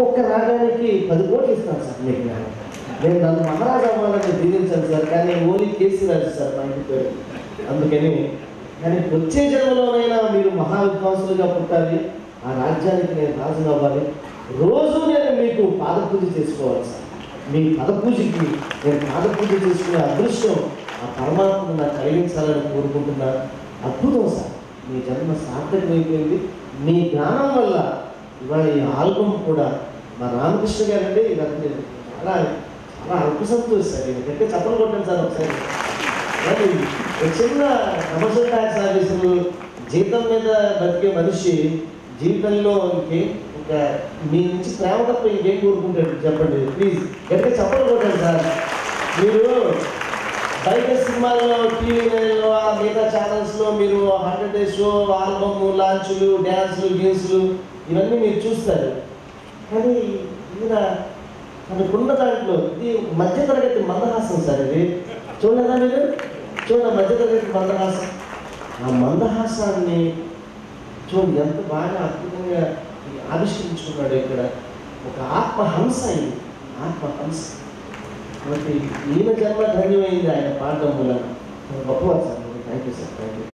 ఒక్క రాగానికి పది కోట్లు ఇస్తాను సార్ మీకు నేను నేను నన్ను మహారాజా అవ్వాలని దీవించాను సార్ కానీ ఓన్లీ కేసీ రాజు సార్ మా ఇంటి పేరు అందుకని కానీ వచ్చే జన్మలోనైనా మీరు మహా విద్వాంసులుగా పుట్టాలి ఆ రాజ్యానికి నేను రాజు అవ్వాలి రోజు నేను మీకు పాదపూజ చేసుకోవాలి సార్ మీ పదపూజకి నేను పాదపూజ చేసుకునే అదృష్టం ఆ పరమాత్మను నాకు కలిగించాలని కోరుకుంటున్నా అద్భుతం సార్ మీ జన్మ సార్థకమైపోయింది మీ జ్ఞానం వల్ల ఇవాళ ఈ ఆల్బమ్ కూడా మా రామకృష్ణ గారు అంటే ఇదంతా చాలా చాలా అల్ప సంతోషం సార్ ఇది గట్టిగా చెప్పలు కొట్టాను సార్ ఒకసారి మరి ఒక చిన్న కమర్షియల్ ట్యాక్స్ ఆఫీసర్ జీతం మీద బతికే మనిషి జీవితంలో ఇంకేం ఇంకా మీ నుంచి ప్రేమ తప్ప ఇంకేం కోరుకుంటాడు చెప్పండి ప్లీజ్ గట్టిగా చెప్పలు కొట్టండి సార్ మీరు బయట సినిమాల్లో టీవీ నైన్లో ఆ మిగతా ఛానల్స్లో మీరు హండ్రెడ్ డేస్ షో ఆల్బమ్ లాంచ్లు డ్యాన్సులు గేమ్స్లు ఇవన్నీ మీరు చూస్తారు కానీ ఈయన మనకున్న దాంట్లో ఇది మధ్యతరగతి మందహాసం సార్ ఇది చూడలేదా మీరు చూడ మధ్యతరగతి మందహాసం ఆ మందహాసాన్ని చూడండి ఎంత బాగా అద్భుతంగా ఆవిష్కరించుకున్నాడు ఇక్కడ ఒక ఆత్మహంస ఇది ఆత్మహంస కాబట్టి ఈయన జన్మ ధన్యమైంది ఆయన పాడడం వలన గొప్పవారు sir thank you sir thank you